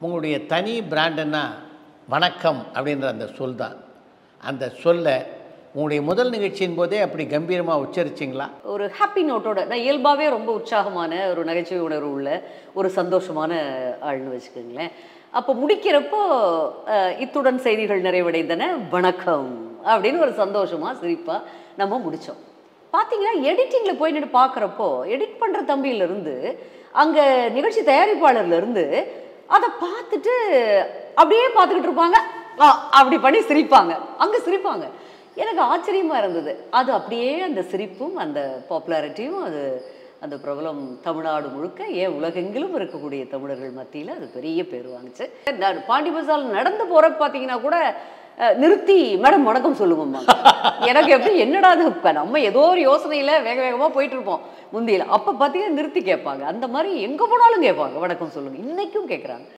உங்களுடைய தனி பிராண்டுன்னா வணக்கம் அப்படின்ற அந்த சொல் தான் அந்த சொல்லை உங்களுடைய முதல் நிகழ்ச்சியின் போதே அப்படி கம்பீரமாக உச்சரிச்சிங்களா ஒரு ஹாப்பி நோட்டோட நான் இயல்பாகவே ரொம்ப உற்சாகமான ஒரு நகைச்சுவை உணர்வு உள்ள ஒரு சந்தோஷமான ஆள்னு வச்சுக்கோங்களேன் அப்போ முடிக்கிறப்போ அஹ், இத்துடன் செய்திகள் நிறைவடைந்தன வணக்கம் அப்படின்னு ஒரு சந்தோஷமாக சிரிப்பாக நம்ம முடித்தோம் பார்த்தீங்கன்னா எடிட்டிங்கில் போய் நின்று பார்க்குறப்போ எடிட் பண்ணுற தம்பியிலேருந்து அங்கே நிகழ்ச்சி தயாரிப்பாளர்லேருந்து அதை பார்த்துட்டு அப்படியே பார்த்துக்கிட்டு இருப்பாங்க ஆ, அப்படி பண்ணி சிரிப்பாங்க அங்கே சிரிப்பாங்க எனக்கு ஆச்சரியமா இருந்தது அது அப்படியே அந்த சிரிப்பும் அந்த பாப்புலாரிட்டியும் அது அந்த பிரபலம் தமிழ்நாடு முழுக்க ஏன் உலகெங்கிலும் இருக்கக்கூடிய தமிழர்கள் மத்தியில் அது பெரிய பேர் வாங்குச்சு நான் பாண்டி பசால் நடந்து போற பார்த்தீங்கன்னா கூட அஹ், நிறுத்தி மேடம் வணக்கம் சொல்லுங்கம்மா எனக்கு எப்படி என்னடா அது இப்போ நம்ம ஏதோ ஒரு யோசனையில் வேக வேகமாக போயிட்டு இருப்போம் முந்தியில் அப்போ பார்த்தீங்கன்னா நிறுத்தி கேட்பாங்க அந்த மாதிரி எங்கே போனாலும் கேட்பாங்க வணக்கம் சொல்லுங்க இன்னைக்கும் கேட்குறாங்க